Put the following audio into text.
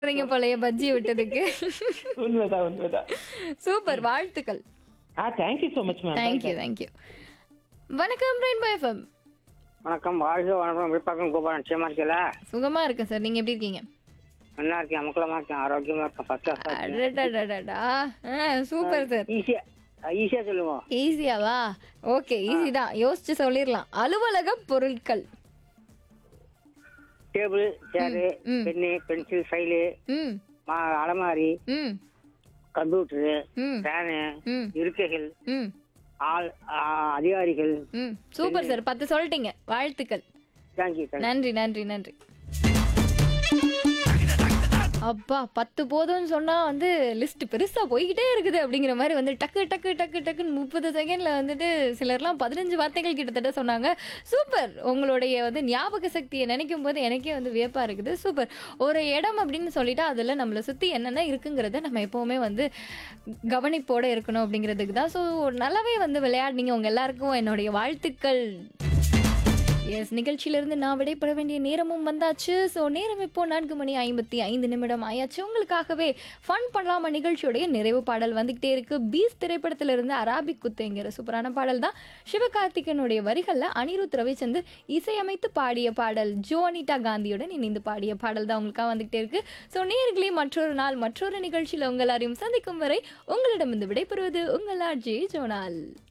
போறீங்க போலயே பஜ்ஜி விட்டதுக்கு உண்மைதான் உண்மைதான் சூப்பர் வாழ்த்துக்கள் ஆ thank you so much ma'am thank you thank you வணக்கம் ரெயின்போ எஃப்எம் வணக்கம் வாழ்க வணக்கம் விருப்பாக்கம் கோபாலன் நிச்சயமா இருக்கல சுகமா இருக்கேன் சார் நீங்க எப்படி இருக்கீங்க நல்லா இருக்கேன் அமக்கலமா இருக்கேன் ஆரோக்கியமா இருக்கேன் ஃபர்ஸ்ட் கிளாஸ் அடடடடடா. ஆ, சூப்பர் சார் ஈஸியா ஈஸியா சொல்லுவோம் ஈஸியாவா ஓகே ஈஸி தான் யோசிச்சு சொல்லிடலாம் அலுவலக பொருட்கள் டேபிள் சேரு ம். பென்னு பென்சில் ஃபைலு ம் அலமாரி ம் கம்ப்யூட்டரு ம் ஃபேனு ம் இருக்கைகள் ம் ஆள் ஆ, அதிகாரிகள் ம் சூப்பர் சார் பத்து சொல்லிட்டீங்க வாழ்த்துக்கள் தேங்க்யூ தேங்க்யூ நன்றி நன்றி நன்றி அப்பா பத்து போதும்னு சொன்னா வந்து லிஸ்ட் பெருசா போய்கிட்டே இருக்குது அப்படிங்கிற மாதிரி வந்து டக்கு டக்கு டக்கு டக்குன்னு முப்பது செகண்ட்ல வந்துட்டு சிலர்லாம் பதினஞ்சு வார்த்தைகள் கிட்டத்தட்ட சொன்னாங்க சூப்பர் உங்களுடைய வந்து ஞாபக சக்தியை நினைக்கும் போது எனக்கே வந்து வியப்பா இருக்குது சூப்பர் ஒரு இடம் அப்படின்னு சொல்லிட்டா அதுல நம்மளை சுத்தி என்னென்ன இருக்குங்கிறத நம்ம எப்பவுமே வந்து கவனிப்போட இருக்கணும் அப்படிங்கிறதுக்கு தான் ஸோ நல்லாவே வந்து விளையாடுனீங்க உங்க எல்லாருக்கும் என்னுடைய வாழ்த்துக்கள் எஸ் நிகழ்ச்சியிலிருந்து நான் விடைபெற வேண்டிய நேரமும் வந்தாச்சு ஸோ நேரம் இப்போ நான்கு மணி ஐம்பத்தி ஐந்து நிமிடம் ஆயாச்சு உங்களுக்காகவே ஃபன் பண்ணலாமா நிகழ்ச்சியுடைய நிறைவு பாடல் வந்துகிட்டே இருக்கு பீஸ் திரைப்படத்திலிருந்து அராபிக் குத்துங்கிற சூப்பரான பாடல் தான் சிவகார்த்திகனுடைய வரிகளில் அனிருத் ரவிச்சந்தர் இசையமைத்து பாடிய பாடல் ஜோனிட்டா காந்தியுடன் இணைந்து பாடிய பாடல் தான் உங்களுக்காக வந்துகிட்டே இருக்கு ஸோ நேர்களே மற்றொரு நாள் மற்றொரு நிகழ்ச்சியில் உங்கள் எல்லாரையும் சந்திக்கும் வரை உங்களிடமிருந்து விடைபெறுவது உங்கள் ஆர்ஜே ஜோனால்